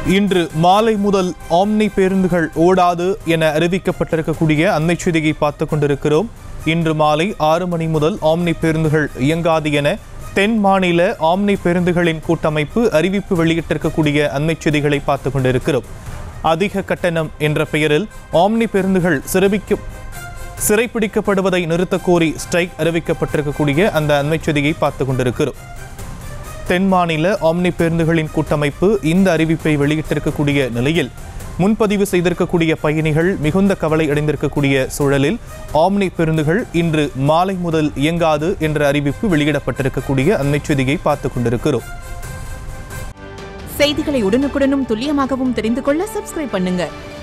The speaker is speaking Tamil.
இன்று மாலை முதல் ஆம்னி பேருந்துகள் ஓடாது என அறிவிக்கப்பட்டிருக்கக்கூடிய அண்மை செய்தியை பார்த்து கொண்டிருக்கிறோம் இன்று மாலை ஆறு மணி முதல் ஆம்னி பேருந்துகள் இயங்காது என தென் மாநில ஆம்னி பேருந்துகளின் கூட்டமைப்பு அறிவிப்பு வெளியிட்டிருக்கக்கூடிய அண்மை செய்திகளை பார்த்து கொண்டிருக்கிறோம் அதிக கட்டணம் என்ற பெயரில் ஆம்னி பேருந்துகள் சிறப்பிக்க சிறைப்பிடிக்கப்படுவதை நிறுத்தக் கோரி ஸ்ட்ரைக் அறிவிக்கப்பட்டிருக்கக்கூடிய அந்த அண்மை செய்தியை பார்த்து கொண்டிருக்கிறோம் தென் மாநில ஆம்னி பேருந்துகளின் கூட்டமைப்பு இந்த அறிவிப்பை வெளியிட்டிருக்கக்கூடிய நிலையில் முன்பதிவு செய்திருக்கக்கூடிய பயணிகள் மிகுந்த கவலை அடைந்திருக்கக்கூடிய சூழலில் ஆம்னி பேருந்துகள் இன்று மாலை முதல் இயங்காது என்ற அறிவிப்பு வெளியிடப்பட்டிருக்கக்கூடிய அண்மை செய்தியை பார்த்து கொண்டிருக்கிறோம் செய்திகளை உடனுக்குடனும் துல்லியமாகவும் தெரிந்து கொள்ள சப்ஸ்கிரைப் பண்ணுங்க